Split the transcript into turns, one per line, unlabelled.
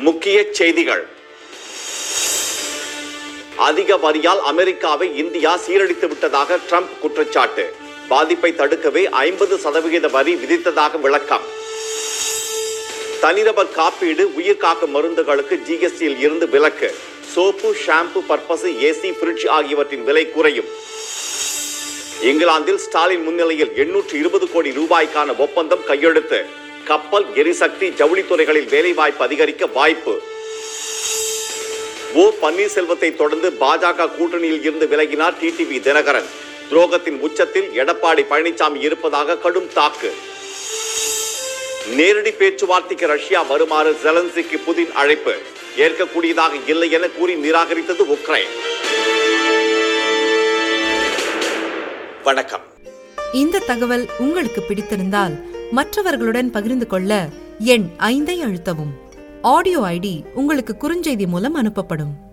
முக்கிய செய்திகள் அதிக வரியால் அமெரிக்காவை இந்தியா சீரழித்து விட்டதாக ட்ரம்ப் குற்றச்சாட்டு பாதிப்பை தடுக்கவே ஐம்பது சதவிகித வரி விதித்ததாக விளக்கம் தனிநபர் காப்பீடு உயிர் காக்கும் மருந்துகளுக்கு ஜிஎஸ்டியில் இருந்து விலக்கு சோப்பு ஷாம்பு பர்பஸ் ஏசி ஃப்ரிட்ஜ் ஆகியவற்றின் விலை குறையும் இங்கிலாந்தில் ஸ்டாலின் முன்னிலையில் எண்ணூற்று இருபது கோடி ரூபாய்க்கான ஒப்பந்தம் கையெழுத்து கப்பல் எரிசக்தி ஜவுளித்துறைகளில் வேலைவாய்ப்பு அதிகரிக்க வாய்ப்பு ஓ பன்னீர்செல்வத்தை தொடர்ந்து பாஜக கூட்டணியில் இருந்து விலகினார் டிடிவி தினகரன் துரோகத்தின் உச்சத்தில் எடப்பாடி பழனிசாமி இருப்பதாக கடும் தாக்கு நேரடி பேச்சுவார்த்தைக்கு ரஷ்யா வருமாறு ஜெலன்சிக்கு புதின் அழைப்பு ஏற்கக்கூடியதாக இல்லை என கூறி நிராகரித்தது உக்ரைன் வணக்கம்
இந்த தகவல் உங்களுக்கு பிடித்திருந்தால் மற்றவர்களுடன் பகிர்ந்து கொள்ள எண் ஐந்தை அழுத்தவும் ஆடியோ ஐடி உங்களுக்கு குறுஞ்செய்தி மூலம் அனுப்பப்படும்